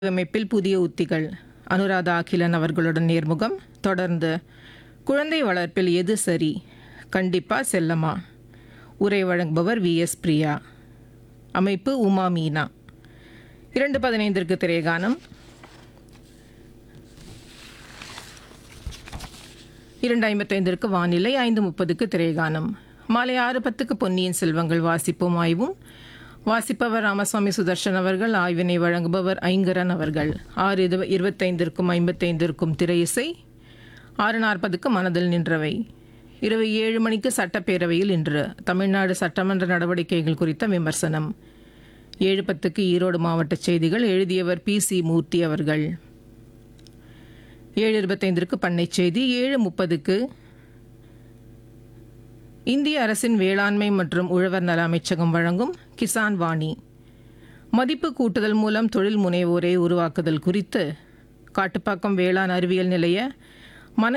அமைப்பில் புதிய உத்திகள் அனுராதா அகிலன் அவர்களுடன் நேர்முகம் தொடர்ந்து குழந்தை வளர்ப்பில் எது சரி கண்டிப்பா செல்லமா உரை வழங்குபவர் வி எஸ் பிரியா அமைப்பு உமா மீனா இரண்டு பதினைந்திற்கு திரைகானம் இரண்டு ஐம்பத்தைந்திற்கு வானிலை ஐந்து முப்பதுக்கு திரைகானம் மாலை ஆறு பத்துக்கு பொன்னியின் செல்வங்கள் வாசிப்போம் ஆய்வும் வாசிப்பவர் ராமசுவாமி சுதர்ஷன் அவர்கள் ஆய்வினை வழங்குபவர் ஐங்கரன் அவர்கள் ஆறு இது இருபத்தைந்திற்கும் ஐம்பத்தைந்திற்கும் திரை இசை ஆறு நாற்பதுக்கு மனதில் நின்றவை இரவு ஏழு மணிக்கு சட்டப்பேரவையில் இன்று தமிழ்நாடு சட்டமன்ற நடவடிக்கைகள் குறித்த விமர்சனம் ஏழு பத்துக்கு ஈரோடு மாவட்ட செய்திகள் எழுதியவர் பி சி மூர்த்தி அவர்கள் ஏழு இருபத்தைந்திற்கு பண்ணை செய்தி ஏழு முப்பதுக்கு இந்திய அரசின் வேளாண்மை மற்றும் உழவர் நல அமைச்சகம் வழங்கும் கிசான் வாணி மதிப்பு கூட்டுதல் மூலம் தொழில் முனைவோரை உருவாக்குதல் குறித்து காட்டுப்பாக்கம் வேளாண் அறிவியல் நிலைய